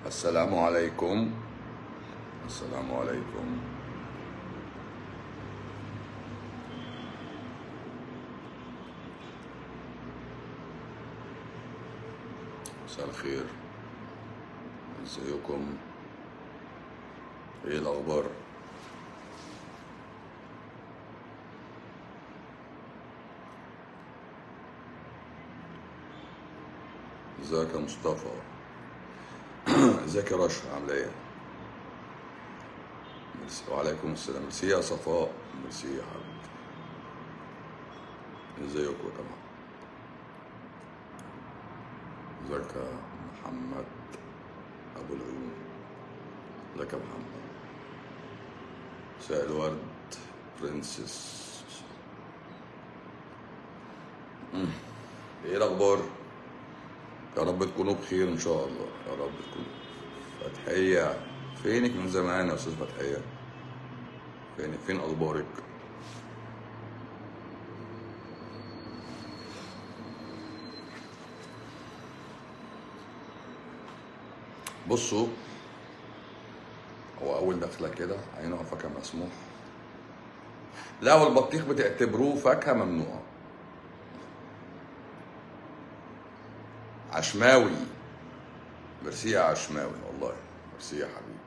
السلام عليكم السلام عليكم مساء الخير ازيكم ايه الاخبار ازيك يا مصطفى ازيك يا رشا عامله ايه ميرسي وعليكم السلام ميرسي يا صفاء ميرسي يا حبيبتي ازيكم طبعا ازيك يا محمد ابو العيون ازيك يا محمد مساء الورد برنسس ايه الاخبار يا رب تكونوا بخير ان شاء الله يا رب تكونوا فتحية فينك من زمان يا استاذ فتحية فينك فين اخبارك بصوا هو اول دخله كده اي نوع فاكهه مسموح لا والبطيخ بتعتبروه فاكهه ممنوعه عشماوي ميرسي يا عشماوي والله ميرسي يا حبيبي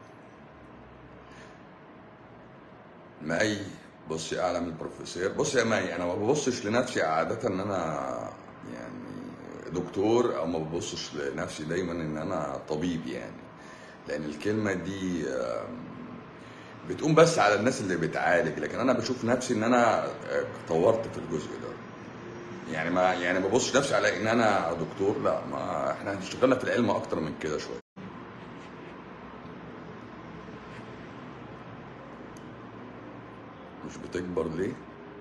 مي بصي اعلى من البروفيسور بصي يا مي انا ما ببصش لنفسي عاده ان انا يعني دكتور او ما ببصش لنفسي دايما ان انا طبيب يعني لان الكلمه دي آم، بتقوم بس على الناس اللي بتعالج لكن انا بشوف نفسي ان انا آه، طورت في الجزء ده يعني ما يعني ما ببصش نفسي على ان انا دكتور لا ما احنا اشتغلنا في العلم اكتر من كده شويه مش بتكبر ليه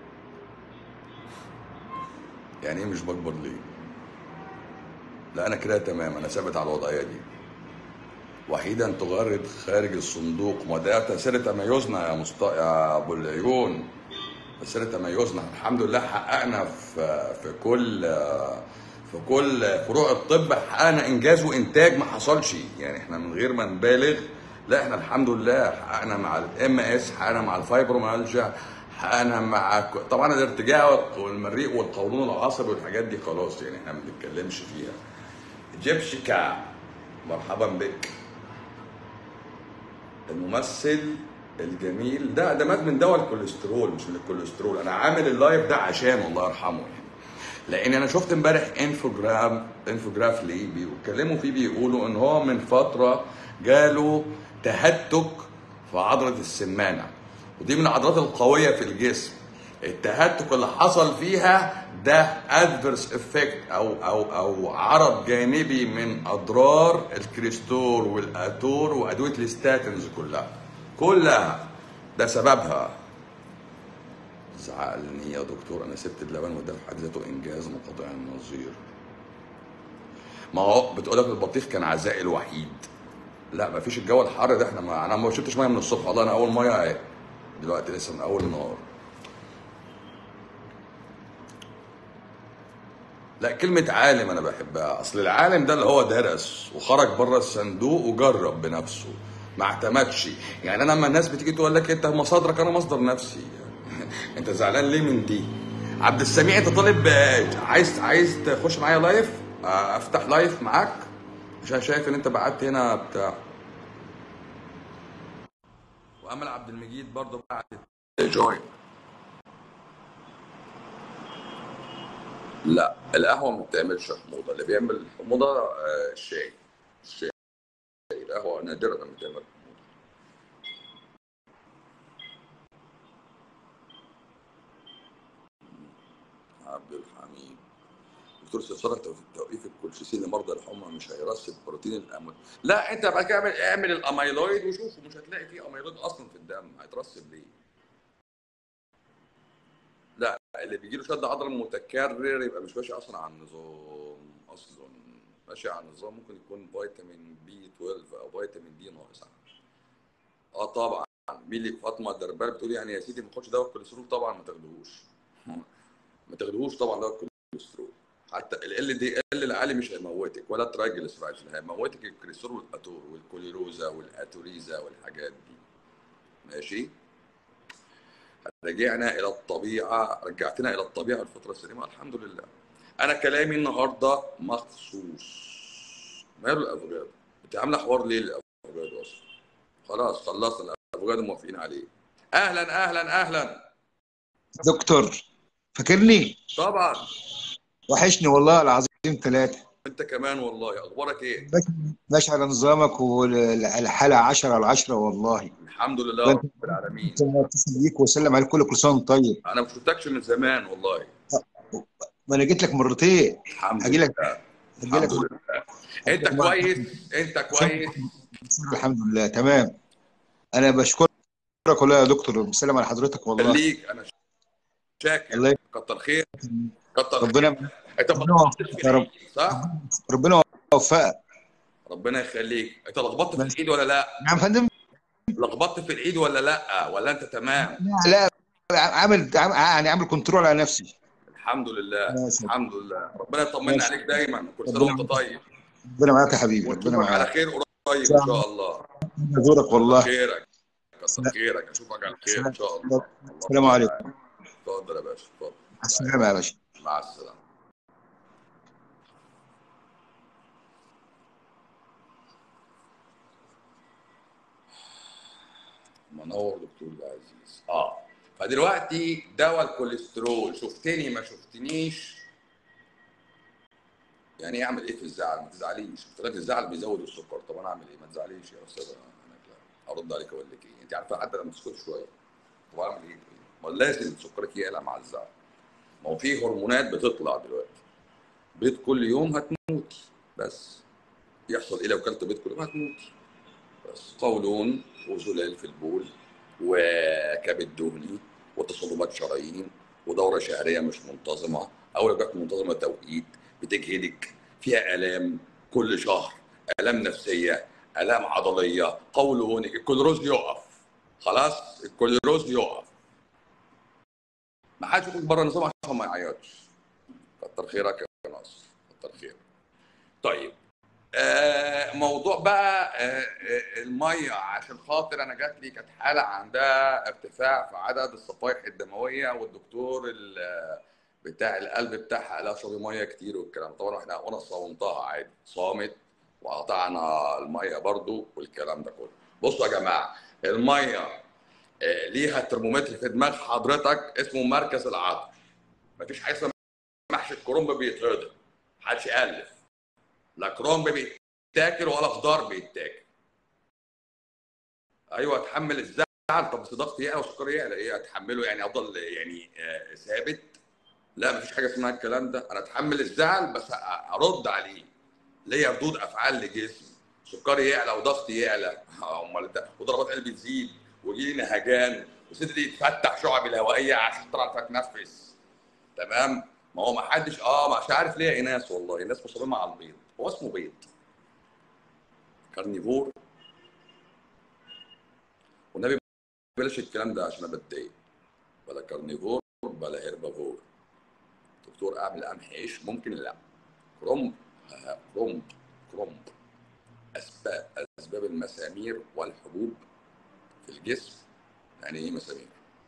يعني ايه مش بكبر ليه لا انا كده تمام انا ثابت على الوضعيه دي وحيدا تغرد خارج الصندوق وده تأثير تميزنا يا مست... يا ابو العيون تأثير تميزنا الحمد لله حققنا في في كل في كل فروع الطب حققنا انجاز وانتاج ما حصلش يعني احنا من غير ما نبالغ لا احنا الحمد لله حققنا مع الام اس حققنا مع الفايبروميالجيا حققنا مع ك- طبعا الارتجاع والمريء والقولون العصبي والحاجات دي خلاص يعني احنا ما بنتكلمش فيها جيبشيكا مرحبا بك الممثل الجميل ده ده مات من دواء الكوليسترول مش من الكوليسترول انا عامل اللايف ده عشان الله يرحمه يعني لان انا شفت امبارح انفوجرام انفوجراف ليه بيتكلموا فيه بيقولوا ان هو من فتره جاله تهتك في عضله السمانه ودي من العضلات القويه في الجسم التهتك اللي حصل فيها ده ادفيرس افكت او او او عرض جانبي من اضرار الكريستور والاتور وادويه الستاتنز كلها كلها ده سببها زعلني يا دكتور انا سبت اللبن وده في حد ذاته انجاز منقطع النظير ما هو بتقول لك البطيخ كان عزائي الوحيد لا ما فيش الجو الحر ده احنا ما انا ما شربتش ميه من الصبح والله انا اول ميه اهي دلوقتي لسه من اول النهار لا كلمة عالم أنا بحبها، أصل العالم ده اللي هو درس وخرج بره الصندوق وجرب بنفسه، ما اعتمدش، يعني أنا لما الناس بتيجي تقول لك أنت مصادرك أنا مصدر نفسي، يعني أنت زعلان ليه من دي؟ عبد السميع أنت طالب آه، عايز عايز تخش معايا لايف؟ آه، أفتح لايف معاك؟ عشان شايف إن أنت بعت هنا بتاع وأمل عبد المجيد برضه بعت جوين لا القهوة ما بتعملش حموضة، اللي بيعمل حموضة آه، الشاي، الشاي القهوة نادرا لما بتعمل حموضة. عبد الحميد دكتور استفسارك في توقيف الكولشيسين لمرضى الحمى مش هيرسب بروتين الاميلويد لا انت بقى اعمل اعمل الاميلويد وشوف مش هتلاقي فيه اميلويد اصلا في الدم هيترسب ليه لا اللي بيجي له شد عضلي متكرر يبقى مش ماشي اصلا على النظام اصلا ماشي على النظام ممكن يكون فيتامين بي 12 او فيتامين دي ناقص اه طبعا ميلي فاطمه الدربال بتقول يعني يا سيدي ما تاخدش دواء الكوليسترول طبعا ما تاخدهوش ما تاخدهوش طبعا دواء الكوليسترول حتى ال دي ال العالي مش هيموتك ولا الترايجلسرايدز اللي هيموتك الكوليسترول والاتور والكوليروزا والاتوريزا والحاجات دي ماشي رجعنا الى الطبيعه رجعتنا الى الطبيعه الفتره السليمه الحمد لله انا كلامي النهارده مخصوص ماله الافوكادو انت عامله حوار ليه الافوكادو اصلا خلاص خلصنا الافوكادو موافقين عليه اهلا اهلا اهلا دكتور فاكرني طبعا وحشني والله العظيم ثلاثة انت كمان والله اخبارك ايه ماشي على نظامك والحلقة 10 على 10 والله الحمد لله رب العالمين اتصل بيك وسلم عليك كل كل سنه وانت طيب انا ما شفتكش من زمان والله ما انا جيت لك مرتين الحمد هجي لك لله هجي لك الحمد لله انت كويس انت كويس الحمد لله تمام انا بشكرك والله يا دكتور بسلم على حضرتك والله خليك انا شاكر الله كتر خير كتر خير ربنا انت ربنا لخبطت يوفقك في يا رب العيد صح؟ ربنا يوفقك ربنا يخليك انت لخبطت في العيد ولا لا؟ نعم يا فندم لخبطت في العيد ولا لا؟ ولا انت تمام؟ لا لا عامل عام- يعني عامل كنترول على نفسي الحمد لله ماشي. الحمد لله ربنا يطمنا ماشي. عليك دايما كل سنه ربنا وانت طيب ربنا معاك يا حبيبي ربنا ونشوفك على معاك خير قريب ان شاء الله ازورك كتر والله خيرك كتر خيرك اشوفك على خير ان شاء الله السلام عليكم اتفضل يا باشا اتفضل السلام يا باشا مع السلامه منور دكتور العزيز اه فدلوقتي دواء الكوليسترول شفتني ما شفتنيش يعني ايه اعمل ايه في الزعل ما تزعليش طلعت الزعل بيزود السكر طب انا اعمل ايه ما تزعليش يا استاذه انا ارد عليك اقول لك ايه انت عارفه حتى لما تسكت شويه طب اعمل ايه ما لازم سكرك يعلى مع الزعل ما هو في هرمونات بتطلع دلوقتي بيض كل يوم هتموتي بس يحصل ايه لو كلت بيض كل يوم هتموتي بس قولون وزلال في البول وكبد دهني وتصلبات شرايين ودوره شهريه مش منتظمه او لو جت منتظمه توقيت بتجهدك فيها الام كل شهر الام نفسيه الام عضليه قولونك الكوليروز يقف خلاص الكوليروز يقف ما حدش يخرج بره النظام عشان ما يعيطش كتر خيرك يا ناصر كتر خيرك طيب آه، موضوع بقى آه، آه، الميه عشان خاطر انا جات لي كانت حاله عندها ارتفاع في عدد الصفائح الدمويه والدكتور ال- بتاع القلب بتاعها قال لها اشربي ميه كتير والكلام طبعا احنا وانا صومتها عادي صامت وقطعنا الميه برضو والكلام ده كله بصوا يا جماعه الميه آه، ليها ترمومتر في دماغ حضرتك اسمه مركز العطش مفيش حاجه اسمها محشي الكرنب بيتهضم محدش يالف لا كرنب بيتاكل ولا خضار بيتاكل ايوه اتحمل الزعل طب بس ضغطي يعلى وسكري يعلى ايه اتحمله يعني افضل يعني آه، ثابت لا مفيش حاجه اسمها الكلام ده انا اتحمل الزعل بس أ- ارد عليه ليا ردود افعال لجسمي سكري يعلى وضغطي يعلى امال ده وضربات قلبي تزيد ويجي لي نهجان وصدري يتفتح شعبي الهوائيه عشان طلع اتنفس تمام ما هو ما حدش اه مش عارف ليه يا ايناس والله الناس مصممه على البيض هو اسمه بيض كارنيفور والنبي بلاش الكلام ده عشان انا بتضايق بلا كارنيفور بلا هيربافور دكتور اعمل قمح عيش ممكن لا كرومب آه، كرومب كرومب اسباب اسباب المسامير والحبوب في الجسم يعني ايه مسامير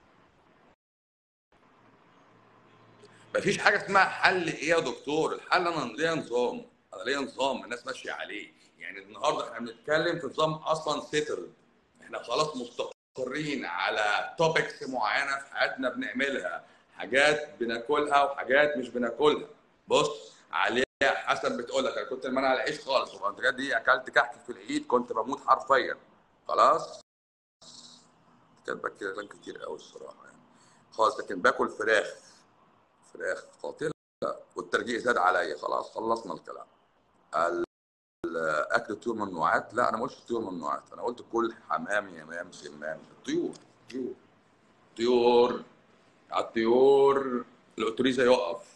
مفيش حاجه اسمها حل ايه يا دكتور الحل انا ليا نظام انا ليا نظام الناس ماشيه عليه يعني النهارده احنا بنتكلم في نظام اصلا سيتل احنا خلاص مستقرين على توبكس معينه في حياتنا بنعملها حاجات بناكلها وحاجات مش بناكلها بص عليها حسب بتقول لك انا كنت المنع العيش خالص والمنتجات دي اكلت كحك في العيد كنت بموت حرفيا خلاص كانت باكل كلام كتير قوي الصراحه يعني خلاص لكن باكل فراخ فراخ قاتله والترجيع زاد عليا خلاص خلصنا الكلام ال- اكل الطيور ممنوعات لا انا ما قلتش الطيور ممنوعات انا قلت كل حمام يمام سمان الطيور طيور طيور على الطيور الاوتوريزا يقف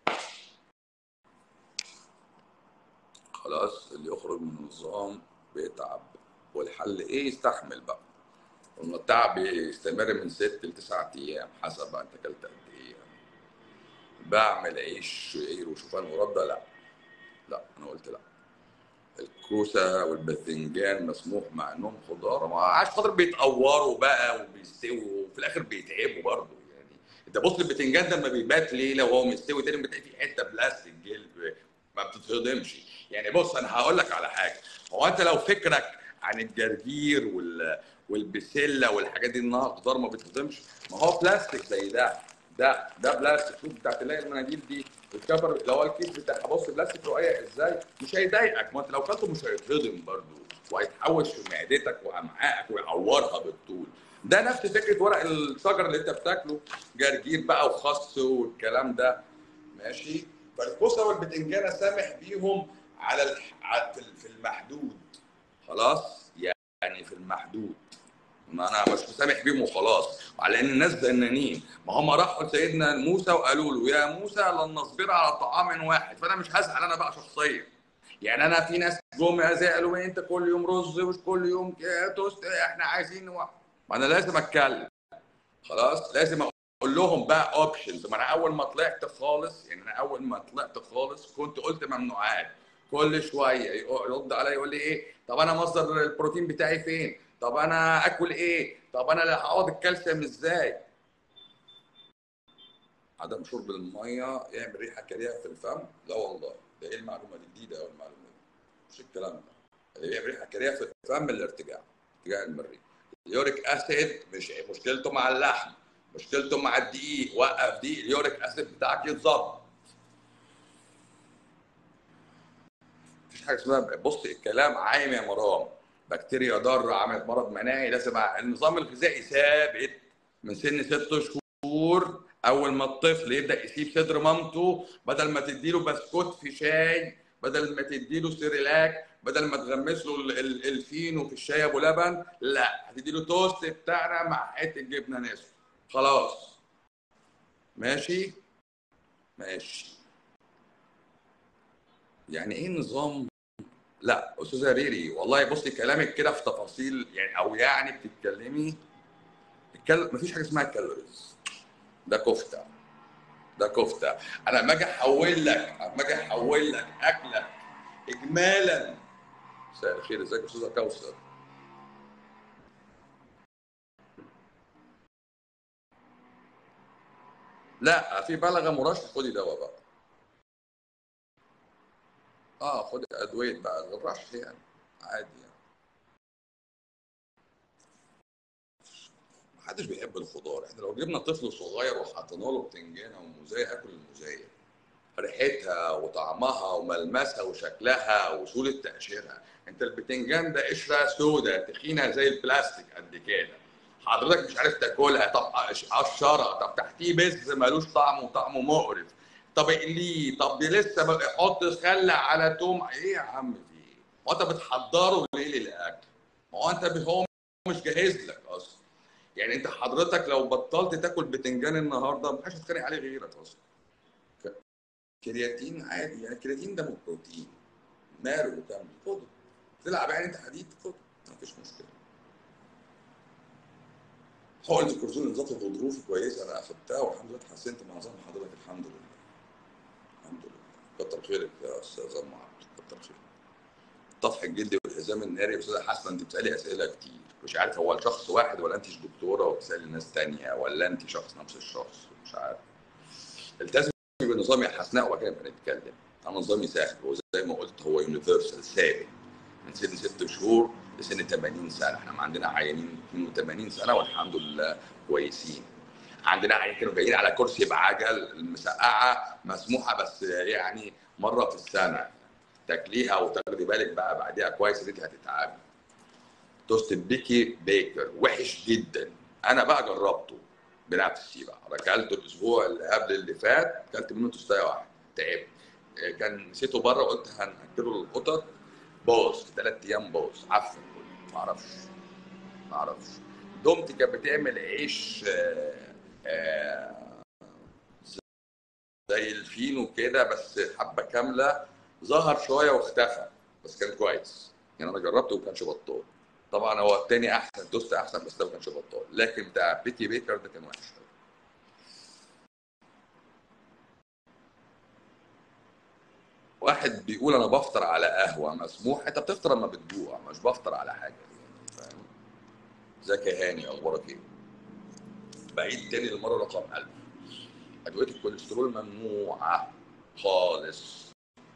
خلاص اللي يخرج من النظام بيتعب والحل ايه يستحمل بقى وإن التعب يستمر من ست لتسعة ايام حسب بقى انت اكلت قد ايه بعمل عيش شعير وشوفان ورده لا لا انا قلت لا الكوسه والباذنجان مسموح مع انهم خضار ما عاش خاطر بيتقوروا بقى وبيستووا وفي الاخر بيتعبوا برضه يعني انت بص الباذنجان ده لما بيبات ليله وهو مستوي تاني بتلاقي فيه حته بلاستيك جلد ما بتتهضمش يعني بص انا هقول لك على حاجه هو انت لو فكرك عن الجرجير وال والبسله والحاجات دي انها خضار ما بتتهضمش ما هو بلاستيك زي ده ده ده بلاستيك شوف بتاع تلاقي المناديل دي الكفر اللي هو الكيس بتاعها بص بلاستيك رقيق ازاي مش هيضايقك ما انت لو كلته مش هيتهضم برضه وهيتحوش في معدتك وامعائك ويعورها بالطول ده نفس فكره ورق الشجر اللي انت بتاكله جرجير بقى وخس والكلام ده ماشي فالكوسه والبتنجانه سامح بيهم على الح... على- في المحدود خلاص يعني في المحدود ما انا مش مسامح بيهم وخلاص وعلى ان الناس زنانين ما هم راحوا لسيدنا موسى وقالوا له يا موسى لن نصبر على طعام واحد فانا مش هزعل انا بقى شخصيا يعني انا في ناس جم يا زي قالوا إيه انت كل يوم رز مش كل يوم كده توست احنا عايزين واحد. ما انا لازم اتكلم خلاص لازم اقول لهم بقى اوبشنز ما انا اول ما طلعت خالص يعني انا اول ما طلعت خالص كنت قلت ممنوعات كل شويه يرد عليا يقول لي ايه طب انا مصدر البروتين بتاعي فين طب انا اكل ايه طب انا هقعد الكالسيوم ازاي عدم شرب الميه يعمل ريحه كريهه في الفم لا والله ده ايه المعلومه دي جديده قوي المعلومه دي مش الكلام ده يعمل ريحه كريهه في الفم الارتجاع ارتجاع المريء اليوريك اسيد مش مشكلته مع اللحم مشكلته مع الدقيق وقف دقيق اليوريك اسيد بتاعك يتظبط مفيش حاجه اسمها بص الكلام عايم يا مرام بكتيريا ضاره عملت مرض مناعي لازم النظام الغذائي ثابت من سن ست شهور اول ما الطفل يبدا يسيب صدر مامته بدل ما تديله بسكوت في شاي بدل ما تديله سيريلاك بدل ما تغمس له ال- ال- الفينو في الشاي ابو لبن لا هتديله توست بتاعنا مع حته جبنه نسف خلاص ماشي ماشي يعني ايه نظام لا استاذه ريري والله بصي كلامك كده في تفاصيل يعني او يعني بتتكلمي الكل... مفيش حاجه اسمها كالوريز ده كفته ده كفته انا لما اجي احول لك لما اجي احول لك اكلك اجمالا مساء الخير ازيك يا استاذه كوثر لا في بلغه مرشح خدي دواء بقى اه خدي ادويه بقى الرش يعني عادي يعني محدش بيحب الخضار احنا لو جبنا طفل صغير وحطينا له بتنجانه وموزايه ياكل الموزايه ريحتها وطعمها وملمسها وشكلها وسهوله تقشيرها انت البتنجان ده قشره سودة تخينه زي البلاستيك قد كده حضرتك مش عارف تاكلها طب قشره طب تحتيه بز ملوش طعم وطعمه مقرف طب اقليه طب لسه بقى حط خل على توم ايه يا عم في ايه؟ هو انت بتحضره ليه للاكل؟ ما هو انت هو مش جاهز لك اصلا يعني انت حضرتك لو بطلت تاكل بتنجان النهارده محدش هيتخانق عليه غيرك اصلا كرياتين عادي يعني الكرياتين ده من البروتين ماله وكمل خده تلعب يعني انت حديد خده مفيش مشكله حقنة الكورتيزون نظام الغضروف كويسه انا اخدتها والحمد لله اتحسنت مع نظام حضرتك الحمد لله الحمد لله كتر خيرك يا استاذ ام عبد كتر خيرك الطفح الجلدي والحزام الناري يا استاذه حسنه انت بتسالي اسئله كتير مش عارف هو الشخص واحد ولا انت دكتوره وبتسالي ناس تانية ولا انت شخص نفس الشخص مش عارف التزمي بنظام يا حسناء وبعد كده نبقى نتكلم انا نظامي سهل وزي ما قلت هو يونيفرسال ثابت من سن ست شهور لسن 80 سنه احنا ما عندنا عيانين 82 سنه والحمد لله كويسين عندنا عيانين كانوا جايين على كرسي بعجل المسقعه مسموحه بس يعني مره في السنه تاكليها وتاخدي بالك بقى بعديها كويس ان انت هتتعبي توست بيكي بيكر وحش جدا انا بقى جربته بنفسي بقى اكلته الاسبوع اللي قبل اللي فات اكلت منه توستايه واحده تعبت كان نسيته بره وقلت هناكله للقطط باظ في ثلاث ايام باظ عفن كله ما اعرفش ما اعرفش دومتي كانت بتعمل عيش آه، آه، زي الفينو كده بس حبه كامله ظهر شويه واختفى بس كان كويس يعني انا جربته وما كانش بطال طبعا هو التاني احسن توست احسن بس ده ما كانش بطال لكن بتاع بيتي بيكر ده كان وحش واحد بيقول انا بفطر على قهوه مسموح انت بتفطر لما بتجوع مش بفطر على حاجه يعني فاهم ازيك يا هاني اخبارك ايه بعيد تاني للمره رقم 1000 ادويه الكوليسترول ممنوعه خالص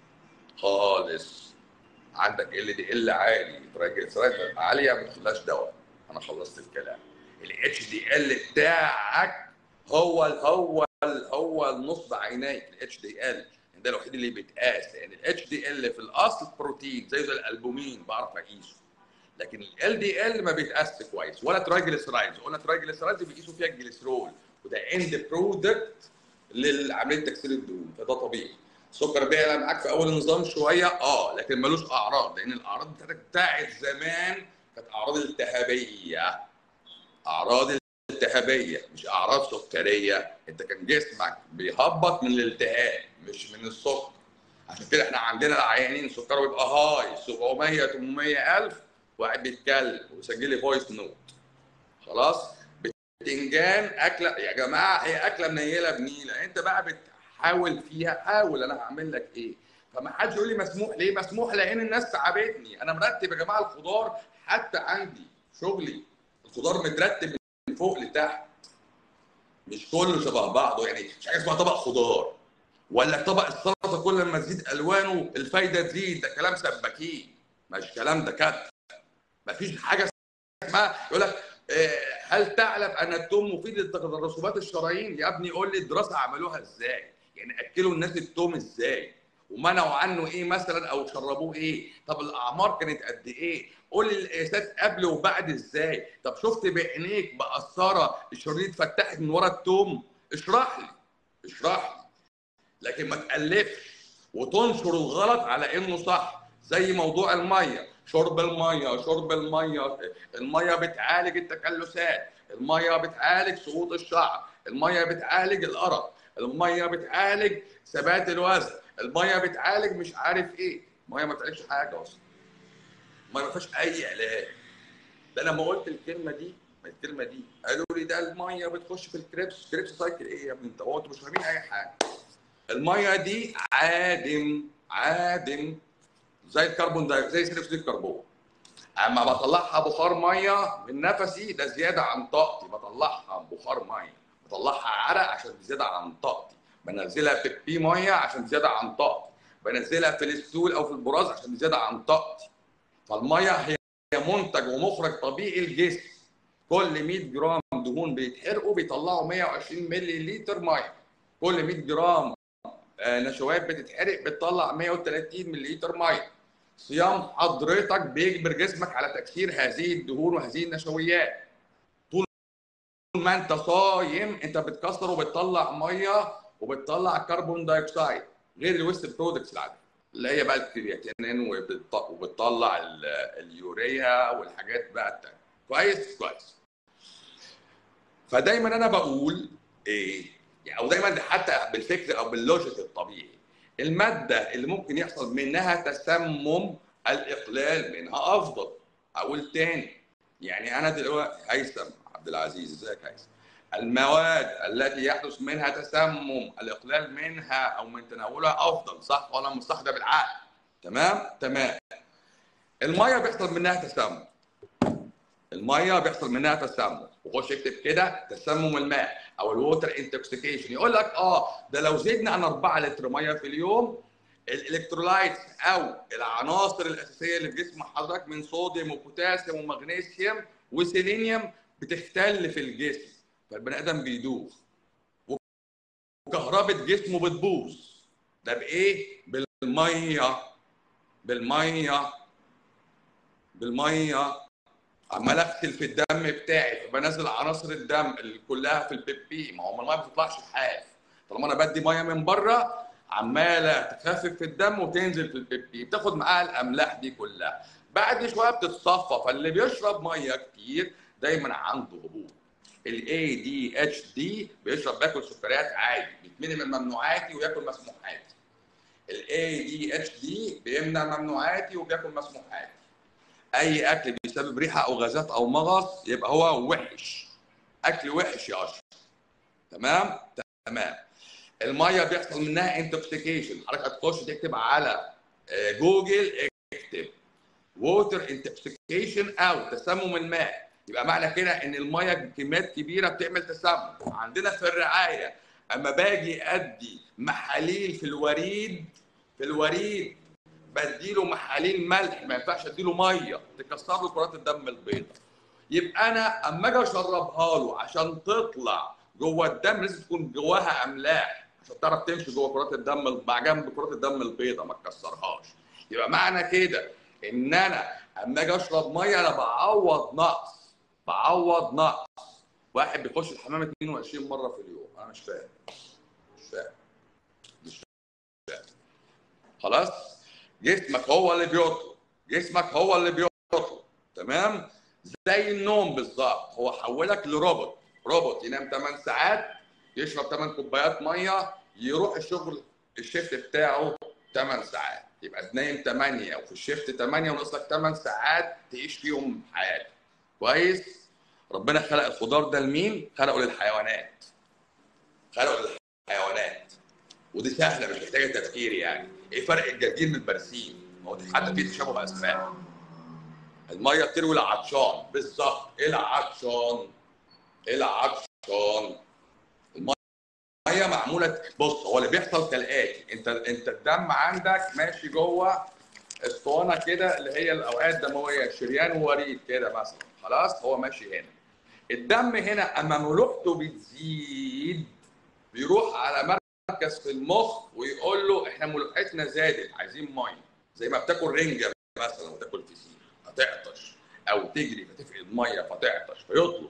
خالص عندك ال دي ال عالي ترايجليسيرايد عاليه ما تخليهاش دواء انا خلصت الكلام الاتش دي ال بتاعك هو ال هو ال هو النصب عينيك الاتش دي ال ده الوحيد اللي بيتقاس لان الاتش دي ال في الاصل بروتين زي زي الالبومين بعرف اقيسه لكن ال دي ال ما بيتقاس كويس ولا ترايجليسيرايدز قلنا ترايجليسيرايدز بيقيسوا فيها الجليسرول وده اند برودكت لعمليه تكسير الدهون فده طبيعي السكر بيعلى معاك في اول نظام شويه اه لكن ملوش اعراض لان الاعراض بتاعتك بتاعت زمان كانت اعراض التهابيه اعراض التهابيه مش اعراض سكريه انت كان جسمك بيهبط من الالتهاب مش من السكر عشان كده احنا عندنا العيانين سكره بيبقى هاي 700 800 الف واحد بيتكلم ويسجل لي فويس نوت خلاص بتنجان اكله يا جماعه هي اكله منيله بنيله انت بقى بتحاول فيها حاول انا هعمل لك ايه فما حدش يقول لي مسموح ليه مسموح لان الناس تعبتني انا مرتب يا جماعه الخضار حتى عندي شغلي الخضار مترتب من فوق لتحت مش كله شبه بعضه يعني مش حاجه اسمها طبق خضار ولا طبق السلطه كل ما تزيد الوانه الفايده تزيد ده كلام سباكين مش كلام دكاتره مفيش حاجه اسمها يقول لك هل تعلم ان التوم مفيد لترسبات الشرايين يا ابني قول لي الدراسه عملوها ازاي يعني اكلوا الناس التوم ازاي ومنعوا عنه ايه مثلا او شربوه ايه طب الاعمار كانت قد ايه قول لي القياسات قبل وبعد ازاي طب شفت بعينيك بقساره الشريط فتحت من ورا التوم اشرح لي اشرح لي لكن ما تالفش وتنشر الغلط على انه صح زي موضوع الميه شرب الميه شرب الميه الميه بتعالج التكلسات الميه بتعالج سقوط الشعر الميه بتعالج الارق الميه بتعالج ثبات الوزن الميه بتعالج مش عارف ايه الميه ما بتعالجش حاجه اصلا الميه ما فيهاش اي علاج ده لما قلت الكلمه دي الكلمه دي قالوا لي ده الميه بتخش في الكريبس كريبس سايكل ايه يا ابني انت هو انتوا مش فاهمين اي حاجه الميه دي عادم عادم زي الكربون دايوكسيد زي ثاني اكسيد الكربون اما بطلعها بخار ميه من نفسي ده زياده عن طاقتي بطلعها بخار ميه بطلعها عرق عشان زياده عن طاقتي بنزلها في البي ميه عشان زياده عن طاقتي بنزلها في الستول او في البراز عشان زياده عن طاقتي فالميه هي منتج ومخرج طبيعي الجسم كل 100 جرام دهون بيتحرقوا بيطلعوا 120 مللي لتر ميه كل 100 جرام نشويات بتتحرق بتطلع 130 مللي لتر ميه صيام حضرتك بيجبر جسمك على تكسير هذه الدهون وهذه النشويات طول ما انت صايم انت بتكسر وبتطلع ميه وبتطلع كربون دايوكسيد غير الويست برودكتس العاديه اللي هي بقى الكرياتين وبتطلع اليوريا والحاجات بقى التانية كويس كويس فدايما انا بقول ايه او دايما حتى بالفكر او باللوجيك الطبيعي الماده اللي ممكن يحصل منها تسمم الاقلال منها افضل اقول تاني يعني انا دلوقتي هيثم عبد العزيز ازيك هيثم المواد التي يحدث منها تسمم الاقلال منها او من تناولها افضل صح ولا مش صح ده بالعقل تمام تمام الميه بيحصل منها تسمم الميه بيحصل منها تسمم وخش اكتب كده تسمم الماء او الووتر انتوكسيكيشن يقول لك اه ده لو زدنا عن 4 لتر ميه في اليوم الالكترولايتس او العناصر الاساسيه اللي في جسم حضرتك من صوديوم وبوتاسيوم ومغنيسيوم وسيلينيوم بتختل في الجسم فالبني ادم بيدوخ وكهربة جسمه بتبوظ ده بايه؟ بالميه بالميه بالميه عمال اغسل في الدم بتاعي فبنزل عناصر الدم اللي كلها في البي بي ما هو الميه ما بتطلعش حاف طالما انا بدي ميه من بره عماله تخفف في الدم وتنزل في البي بي بتاخد معاها الاملاح دي كلها بعد شويه بتتصفى فاللي بيشرب ميه كتير دايما عنده هبوط الاي دي اتش دي بيشرب بياكل سكريات عادي بيتمنع من ممنوعاتي وياكل مسموحاتي الاي دي اتش دي بيمنع ممنوعاتي وبياكل مسموحاتي اي اكل بيسبب ريحه او غازات او مغص يبقى هو وحش اكل وحش يا اشرف تمام تمام الميه بيحصل منها انتوكسيكيشن حضرتك هتخش تكتب على آه، جوجل اكتب ووتر انتوكسيكيشن او تسمم الماء يبقى معنى كده ان الميه بكميات كبيره بتعمل تسمم عندنا في الرعايه اما باجي ادي محاليل في الوريد في الوريد بديله محاليل ملح ما ينفعش اديله ميه تكسر له كرات الدم البيضاء يبقى انا اما اجي اشربها له عشان تطلع جوه الدم لازم تكون جواها املاح عشان تعرف تمشي جوه كرات الدم مع جنب كرات الدم البيضاء ما تكسرهاش يبقى معنى كده ان انا اما اجي اشرب ميه انا بعوض نقص بعوض نقص واحد بيخش الحمام 22 مره في اليوم انا مش فاهم مش فاهم مش فاهم خلاص جسمك هو اللي بيطلب جسمك هو اللي بيطلب تمام زي النوم بالظبط هو حولك لروبوت روبوت ينام 8 ساعات يشرب 8 كوبايات ميه يروح الشغل الشيفت بتاعه 8 ساعات يبقى تنام 8 وفي الشيفت 8 وناقص لك 8 ساعات تعيش فيهم حياتك كويس ربنا خلق الخضار ده لمين؟ خلقه للحيوانات خلقه للحيوانات ودي سهله مش محتاجه تفكير يعني ايه فرق الجرجير من البرسيم؟ ما هو حتى في تشابه اسماء الميه بتروي العطشان بالظبط ايه العطشان؟ ايه العطشان؟ الميه معموله بص هو اللي بيحصل كالاتي انت انت الدم عندك ماشي جوه اسطوانه كده اللي هي الاوعيه الدمويه شريان ووريد كده مثلا خلاص هو ماشي هنا الدم هنا اما ملوحته بتزيد بيروح على مركز في المخ ويقول له احنا ملوحتنا زادت عايزين ميه زي ما بتاكل رنجه مثلا وتاكل فسيخ هتعطش او تجري فتفقد ميه فتعطش فيطلب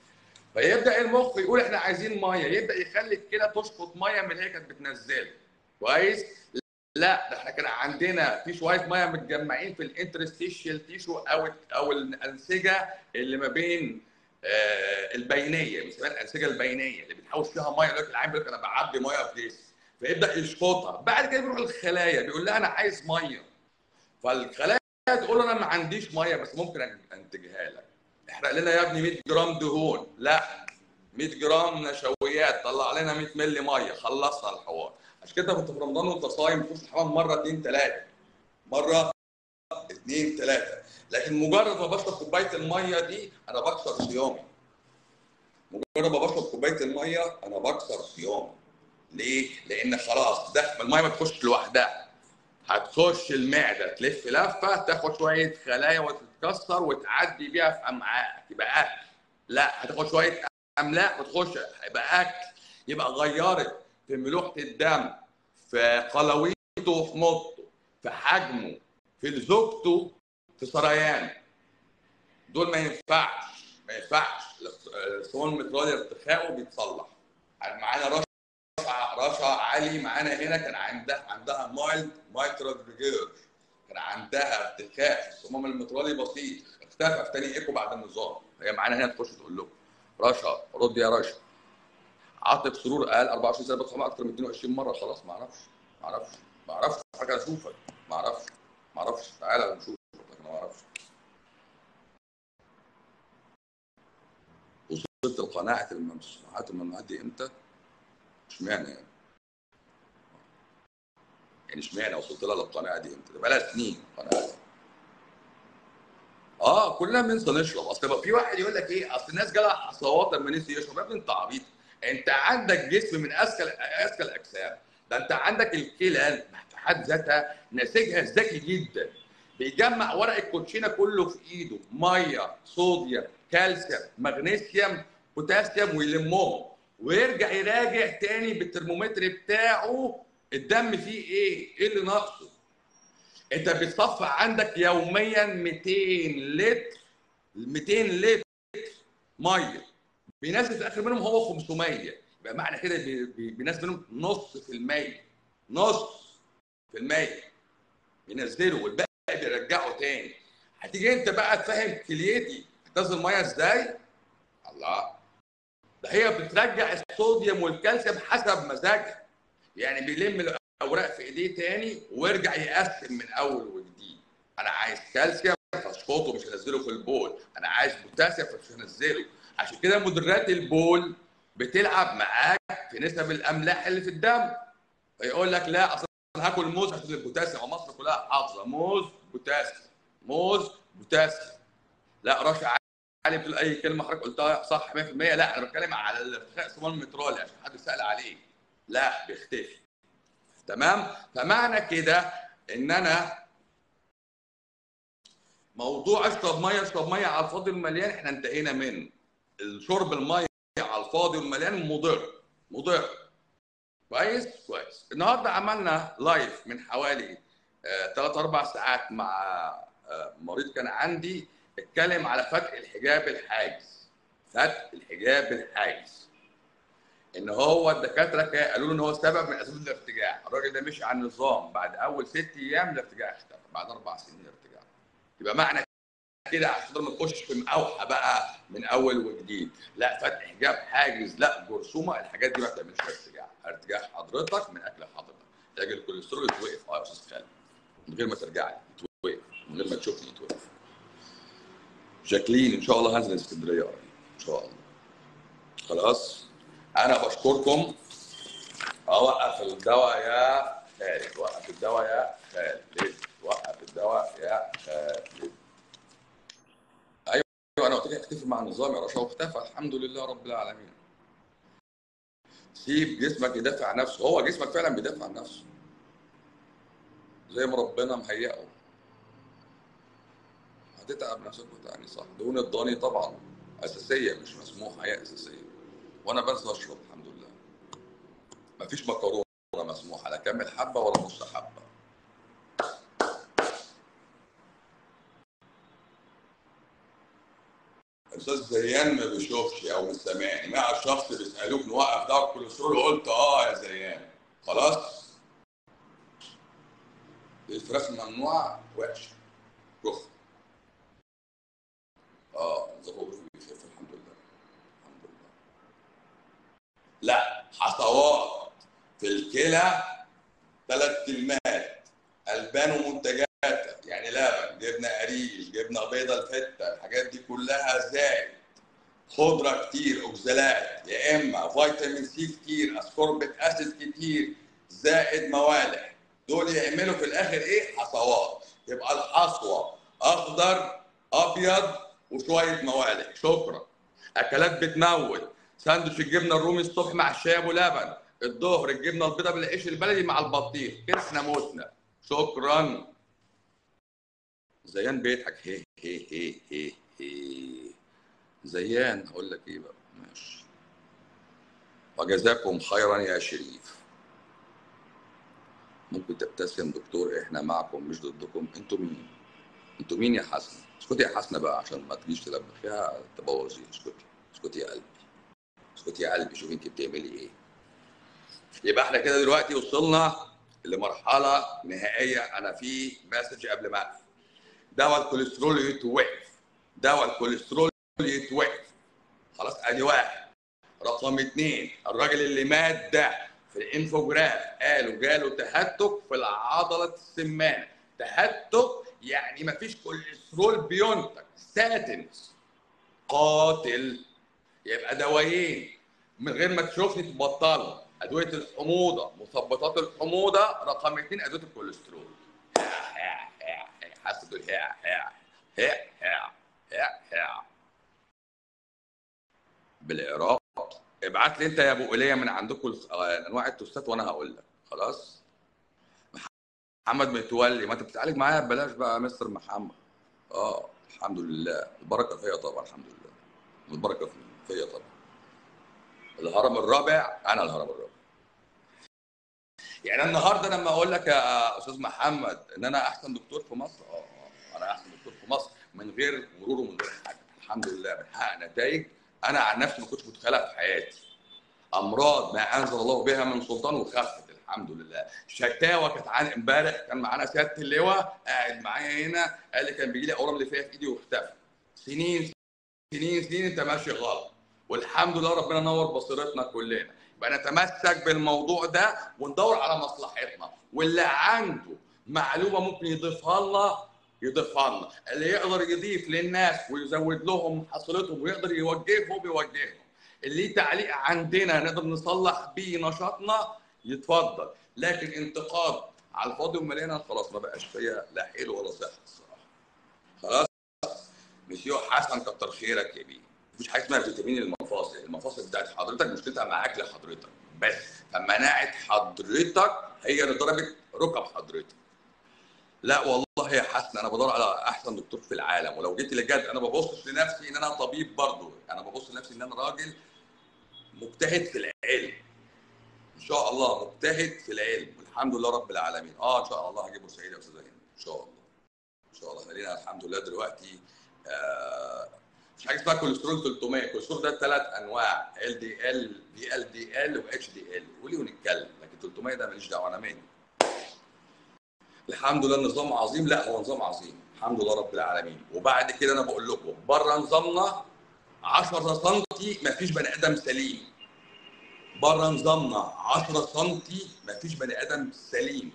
فيبدا المخ يقول احنا عايزين ميه يبدا يخلي الكلى تشفط ميه من اللي هي كانت بتنزلها كويس لا ده احنا كان عندنا في شويه ميه متجمعين في الانترستيشيال تيشو او او الانسجه اللي ما بين آه البينيه بنسميها الانسجه البينيه اللي بتحوش فيها ميه يقول لك العين بيقول لك انا بعبي ميه في جسمي فيبدا يشفطها بعد كده بيروح الخلايا بيقول لها انا عايز ميه فالخلايا تقول له انا ما عنديش ميه بس ممكن انتجها لك احرق لنا يا ابني 100 جرام دهون لا 100 جرام نشويات طلع لنا 100 مللي ميه خلصنا الحوار عشان كده كنت في رمضان وانت صايم تخش الحمام مره اثنين ثلاثه مره اثنين ثلاثه لكن مجرد ما بشرب كوبايه الميه دي انا بكسر صيامي مجرد ما بشرب كوبايه الميه انا بكسر صيامي ليه؟ لان خلاص ده الميه ما تخش لوحدها هتخش المعده تلف لفه تاخد شويه خلايا وتتكسر وتعدي بيها في امعائك يبقى اكل لا هتاخد شويه املاح وتخش يبقى اكل يبقى غيرت في ملوحه الدم في قلويته وفي مطه في حجمه في لزوجته في سريانه دول ما ينفعش ما ينفعش الصوم المترالي ارتخائه بيتصلح معانا رشا رشا علي معانا هنا كان عندها عندها مايلد مايترال ريجيرج كان عندها ارتخاء في الصمام المترالي بسيط اختفى في تاني ايكو بعد النظام هي معانا هنا تخش تقول لكم رشا رد يا رشا عاطف سرور قال 24 سنه بدخل اكتر من 22 مره خلاص ما اعرفش ما اعرفش ما اعرفش حاجه اشوفك ما اعرفش ما اعرفش تعالى نشوفك لكن ما اعرفش وصلت لقناعه الممنوعات الممنوعات دي امتى؟ اشمعنى يعني؟ يعني اشمعنى وصلت لها للقناعه دي امتى؟ ده بقى سنين القناعه دي اه كلنا بننسى نشرب اصل في واحد يقول لك ايه اصل الناس جالها حصوات لما نسي يشرب يا ابني انت عبيط انت عندك جسم من اذكى اذكى الاجسام ده انت عندك الكلى في حد ذاتها نسيجها ذكي جدا بيجمع ورق الكوتشينه كله في ايده ميه صوديوم كالسيوم مغنيسيوم بوتاسيوم ويلمهم ويرجع يراجع تاني بالترمومتر بتاعه الدم فيه ايه؟ ايه اللي ناقصه؟ انت بتصفى عندك يوميا 200 لتر 200 لتر ميه بينزل في الاخر منهم هو 500 يبقى معنى كده بينزل منهم نص في المية نص في المية بينزلوا والباقي بيرجعوا تاني هتيجي انت بقى تفهم كليتي هتنزل ميه ازاي؟ الله ده هي بترجع الصوديوم والكالسيوم حسب مزاجها يعني بيلم الاوراق في ايديه تاني ويرجع يقسم من اول وجديد انا عايز كالسيوم فاشفطه مش هنزله في البول انا عايز بوتاسيوم فمش هنزله عشان كده مدرات البول بتلعب معاك في نسب الاملاح اللي في الدم فيقول لك لا اصل أنا هاكل موز عشان البوتاسيوم ومصر كلها حافظه موز بوتاسيوم موز بوتاسيوم لا رشا علي بتقول اي كلمه حضرتك قلتها صح 100% لا انا بتكلم على الارتخاء صمام المترالي عشان حد سال عليه لا بيختفي تمام فمعنى كده ان انا موضوع اشرب ميه اشرب ميه على الفاضي والمليان احنا انتهينا منه الشرب الميه على الفاضي والمليان مضر مضر كويس كويس النهارده عملنا لايف من حوالي 3 4 ساعات مع آه، مريض كان عندي اتكلم على فتح الحجاب الحاجز فتح الحجاب الحاجز ان هو الدكاتره كا- قالوا له ان هو سبب من اسباب الارتجاع الراجل ده مشي على النظام بعد اول ست ايام الارتجاع اختفى بعد اربع سنين ارتجاع يبقى معنى كده عشان ما تخشش في مقاوحه بقى من اول وجديد لا فتح حجاب حاجز لا جرثومه الحاجات دي ما بتعملش ارتجاع ارتجاع حضرتك من اكل حضرتك تلاقي الكوليسترول يتوقف اه يا استاذ خالد من غير ما ترجع لي يتوقف من غير ما تشوفني يتوقف جاكلين ان شاء الله هنزل اسكندريه قريب ان شاء الله خلاص انا بشكركم اوقف الدواء يا خالد وقف الدواء يا خالد وقف الدواء يا خالد ايوه انا قلت لك اختفي مع النظام يا رشا واختفى الحمد لله رب العالمين سيب جسمك يدافع عن نفسه هو جسمك فعلا بيدافع عن نفسه زي ما ربنا مهيئه هتتعب نفسك وتعني صح دهون الضاني طبعا اساسيه مش مسموحه هي اساسيه وانا بس اشرب الحمد لله مفيش مكرونه مسموحه لا كامل حبه ولا نص حبه استاذ زيان ما بيشوفش او مش سامعني مع الشخص بيسالوك نوقف دواء الكوليسترول قلت اه يا زيان خلاص الفراخ ممنوعه وحشه كفر اه ظبط بيخف الحمد لله الحمد لله لا حصوات في الكلى ثلاث كلمات البان ومنتجات يعني لبن جبنه قريش جبنه بيضه الفته الحاجات دي كلها زائد خضره كتير اوكزالات يا اما فيتامين سي كتير اسكوربيك اسيد كتير زائد موالح دول يعملوا في الاخر ايه حصوات يبقى الحصوه اخضر ابيض وشويه موالح شكرا اكلات بتموت ساندوتش الجبنه الرومي الصبح مع الشاي ابو لبن الظهر الجبنه البيضاء بالعيش البلدي مع البطيخ كده احنا متنا شكرا زيان بيضحك هي هي هي هي هي زيان هقول لك ايه بقى ماشي وجزاكم خيرا يا شريف ممكن تبتسم دكتور احنا معكم مش ضدكم انتوا مين انتوا مين يا حسن اسكتي يا حسنه بقى عشان ما تجيش تلبخيها تبوظي اسكتي اسكتي يا قلبي اسكتي يا قلبي شوفي انت بتعملي ايه يبقى احنا كده دلوقتي وصلنا لمرحله نهائيه انا في مسج قبل ما اقفل دواء الكوليسترول يتوقف دواء الكوليسترول يتوقف خلاص ادي واحد رقم اثنين الراجل اللي مات ده في الانفوجراف قالوا جاله تهتك في العضله السمانه تهتك يعني مفيش كوليسترول بينتج ستاتنز قاتل يبقى دوايين من غير ما تشوفني تبطلوا ادويه الحموضه مثبطات الحموضه رقم اثنين ادويه الكوليسترول حاسس تقول هيع هيع هيع هيع هيع هيع بالعراق ابعت لي انت يا ابو ايليا من عندكم انواع التوستات وانا هقول لك خلاص محمد متولي ما انت بتتعالج معايا ببلاش بقى يا مستر محمد اه الحمد لله البركه فيا طبعا الحمد لله البركه فيا طبعا الهرم الرابع انا الهرم الرابع يعني النهارده لما اقول لك يا استاذ محمد ان انا احسن دكتور في مصر اه آه، انا احسن دكتور في مصر من غير مرور ومن غير حاجه الحمد لله بنحقق نتائج انا عن نفسي ما كنتش متخيلها في حياتي امراض ما انزل الله بها من سلطان وخفت الحمد لله شكاوى كانت عن امبارح كان معانا سياده اللواء قاعد معايا هنا قال لي كان بيجي لي اورام ليفيه في ايدي واختفى سنين سنين سنين انت ماشي غلط والحمد لله ربنا نور بصيرتنا كلنا يبقى نتمسك بالموضوع ده وندور على مصلحتنا واللي عنده معلومه ممكن يضيفها لنا يضيفها لنا اللي يقدر يضيف للناس ويزود لهم حصيلتهم ويقدر يوجههم يوجههم اللي ليه تعليق عندنا نقدر نصلح بيه نشاطنا يتفضل لكن انتقاد على الفاضي ومليانه خلاص ما بقاش فيا لا حلو ولا صح الصراحه خلاص مسيو حسن كتر خيرك يا بيه مفيش حاجه اسمها فيتامين المفاصل المفاصل بتاعت حضرتك مشكلتها مع اكل حضرتك بس فمناعه حضرتك هي اللي ضربت ركب حضرتك لا والله يا حسن انا بدور على احسن دكتور في العالم ولو جيت لجد انا ببص لنفسي ان انا طبيب برضه انا ببص لنفسي ان انا راجل مجتهد في العلم ان شاء الله مجتهد في العلم والحمد لله رب العالمين اه ان شاء الله هجيبه سعيد يا استاذ هند ان شاء الله ان شاء الله احنا لينا الحمد لله دلوقتي آه مش حاجه اسمها كوليسترول 300 الكوليسترول ده ثلاث انواع ال دي ال دي ال دي ال واتش دي ال قولي ونتكلم لكن 300 ده ماليش دعوه انا مالي الحمد لله النظام عظيم لا هو نظام عظيم الحمد لله رب العالمين وبعد كده انا بقول لكم بره نظامنا 10 سم مفيش بني ادم سليم بره نظامنا 10 سم مفيش بني ادم سليم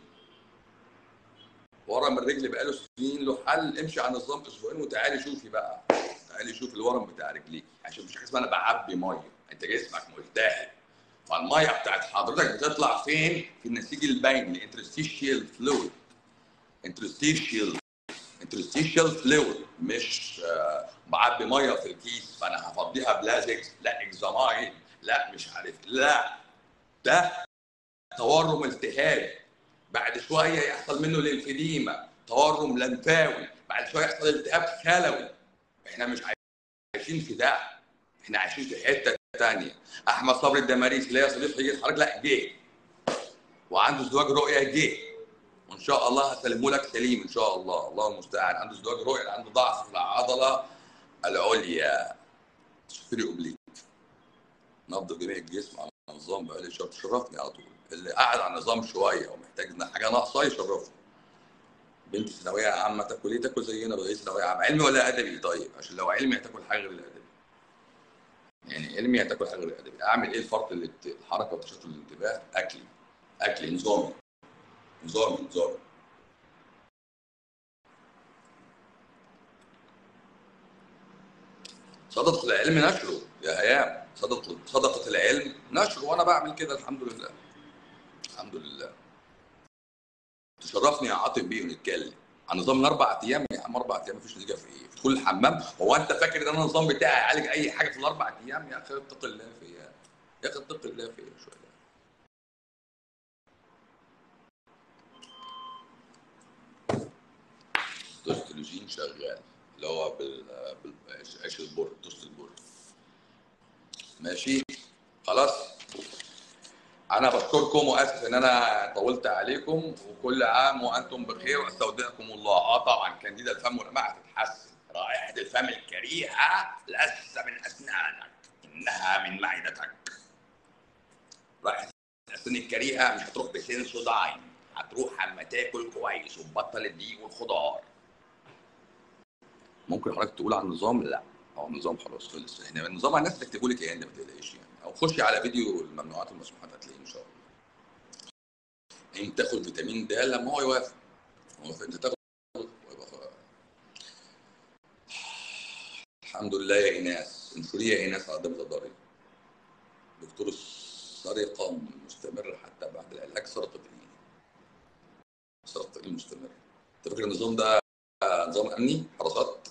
ورم الرجل بقاله سنين له حل امشي على النظام اسبوعين وتعالي شوفي بقى تعالي شوفي الورم بتاع رجليك عشان مفيش حاجه اسمها انا بعبي ميه انت جسمك ملتهب فالميه بتاعت حضرتك بتطلع فين؟ في النسيج البيني الانترستيشيال فلويد انترستيشيال انترستيشيال فلويد مش آه، بعبي ميه في الكيس فانا هفضيها بلازكس لا اكزامايد لا مش عارف لا ده تورم التهاب بعد شويه يحصل منه الانفديما تورم لمفاوي بعد شويه يحصل التهاب خلوي احنا مش عايشين في ده احنا عايشين في حته ثانيه احمد صبري الدماريس اللي هي صديق حجي الحرج لا جه وعنده ازدواج رؤيه جه وان شاء الله هسلمه لك سليم ان شاء الله الله المستعان عنده ازدواج رؤيه عنده ضعف في العضله العليا سوبري اوبليك نبض جميع الجسم على النظام بقى لي شهر تشرفني على طول اللي قاعد على النظام شويه ومحتاج ان حاجه ناقصه يشرفني بنت ثانويه عامه تاكل ايه تاكل زينا بقى ثانويه عامه علمي ولا ادبي طيب عشان لو علمي هتاكل حاجه غير الادبي يعني علمي هتاكل حاجه غير الادبي اعمل ايه الفرق اللي الحركه وتشتت الانتباه اكلي اكلي نظامي نظامي نظامي صدقة العلم نشره يا هيام صدقة صدقة العلم نشره وانا بعمل كده الحمد لله الحمد لله تشرفني يا عاطف بيه ونتكلم عن نظام من اربع ايام يا عم اربع ايام مفيش نتيجه في ايه؟ تدخل الحمام هو انت فاكر ان انا النظام بتاعي يعالج اي حاجه في الاربع ايام يا اخي اتق الله فيا يا اخي اتق الله فيا شويه توستولوجين شغال اللي هو بال بالعيش البر توست البر ماشي خلاص انا بشكركم واسف ان انا طولت عليكم وكل عام وانتم بخير واستودعكم الله اه طبعا كانديدا الفم والمعده تتحسن رائحه الفم الكريهه لست من اسنانك انها من معدتك رائحه الاسنان الكريهه مش هتروح بسنسوداين هتروح اما تاكل كويس وتبطل الدقيق والخضار ممكن حضرتك تقول عن النظام لا هو النظام خلاص خلص احنا النظام على الناس تكتبوا لك ايه ما تقلقيش يعني او خشي على فيديو الممنوعات والمسموحات هتلاقيه ان شاء الله انت تاخد فيتامين د لما هو يوافق هو انت تاخد ويبقى خلاص. الحمد لله يا ايناس انشري يا ايناس على دم الضرير دكتور السرقه مستمر حتى بعد العلاج سرطه الايد سرطه الايد مستمر انت فاكر النظام ده نظام امني حراسات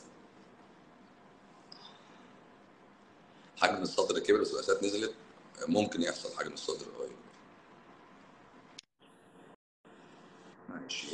حجم الصدر كبر بس الاسات نزلت ممكن يحصل حجم الصدر قريب ماشي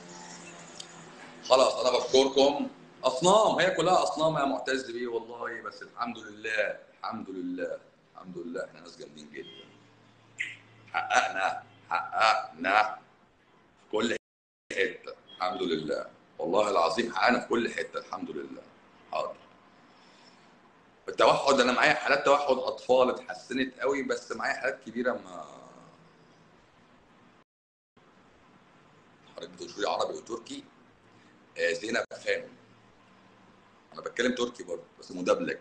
خلاص انا بشكركم اصنام هي كلها اصنام يا معتز بيه والله بس الحمد لله الحمد لله الحمد لله احنا ناس جامدين جدا حققنا حققنا في كل حته الحمد لله والله العظيم حققنا في كل حته الحمد لله حاضر التوحد انا معايا حالات توحد اطفال اتحسنت قوي بس معايا حالات كبيره ما حضرتك بتقولي عربي وتركي آه زينب خان انا بتكلم تركي برضه بس مدبلج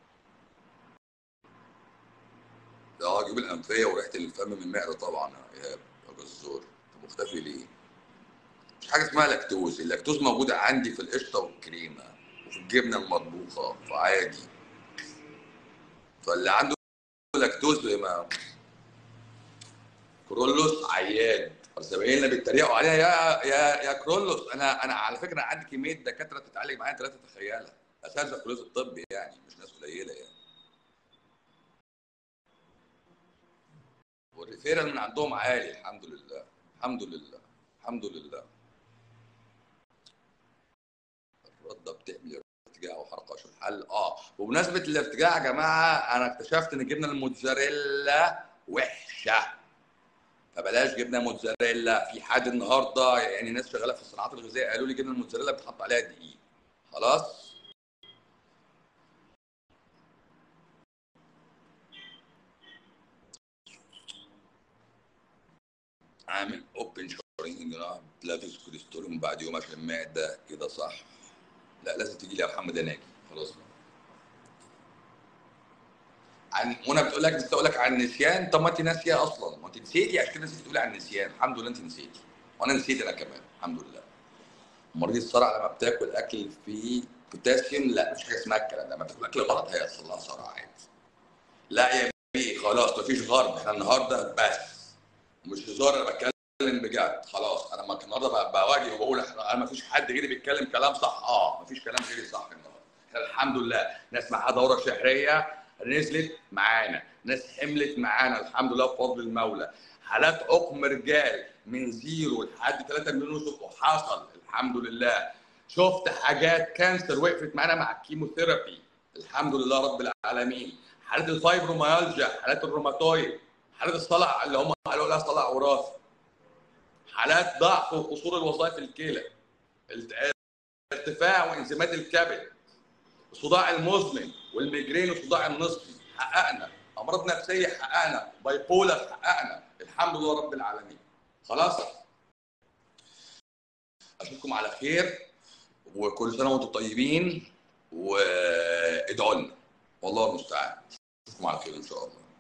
اه جيوب الانفيه وريحه الفم من المعده طبعا يا ايهاب يا جزور انت مختفي ليه؟ مش حاجه اسمها لاكتوز اللاكتوز موجوده عندي في القشطه والكريمه وفي الجبنه المطبوخه فعادي فاللي عنده آه، كرولوس عياد زمايلنا بيتريقوا عليها يا يا يا كرولوس انا انا على فكره عندي كميه دكاتره بتتعالج معايا ثلاثه تخيلها اساتذه كليه الطب يعني مش ناس قليله يعني والريفيرال من عندهم عالي الحمد لله الحمد لله الحمد لله الرده بتعمل ارتجاع وحرقه عشان الحل اه وبمناسبه الارتجاع يا جماعه انا اكتشفت ان الجبنه الموتزاريلا وحشه فبلاش جبنه موتزاريلا في حد النهارده يعني ناس شغاله في الصناعات الغذائيه قالوا لي جبنه الموتزاريلا بتحط عليها دقيق خلاص عامل اوبن شورينج بلافيس كوليسترول بعد يوم عشان المعده كده صح لا لازم تيجي لي يا محمد اناجي خلاص بقى. عن منى بتقول لك نسيت اقول لك عن النسيان طب ما انت ناسيه اصلا ما انت نسيتي عشان كده نسيتي تقولي عن النسيان الحمد لله انت نسيتي وانا نسيت انا كمان الحمد لله مريض الصرع لما بتاكل اكل فيه بوتاسيوم لا مش حاجه اسمها الكلام ده لما بتاكل اكل غلط هيحصل لها صرع عادي لا يا بيه خلاص مفيش غرب احنا النهارده بس مش هزار انا بتكلم بجد خلاص انا ما النهارده ب- بواجه وبقول احنا انا مفيش حد غيري بيتكلم كلام صح اه مفيش كلام غيري صح النهارده احنا الحمد لله ناس معاها دوره شهريه نزلت معانا ناس حملت معانا الحمد لله بفضل المولى حالات عقم رجال من زيرو لحد 3 مليون ونص وحصل الحمد لله شفت حاجات كانسر وقفت معانا مع الكيموثيرابي الحمد لله رب العالمين حالات الفايبروميالجيا حالات الروماتويد حالات الصلع اللي هم قالوا لها صلع وراثي حالات ضعف وقصور الوظائف الكلى الت- ارتفاع وانزيمات الكبد الصداع المزمن والميجرين والصداع النصفي حققنا امراض نفسيه حققنا باي بولر حققنا الحمد لله رب العالمين خلاص اشوفكم على خير وكل سنه وانتم طيبين وادعوا لنا والله المستعان اشوفكم على خير ان شاء الله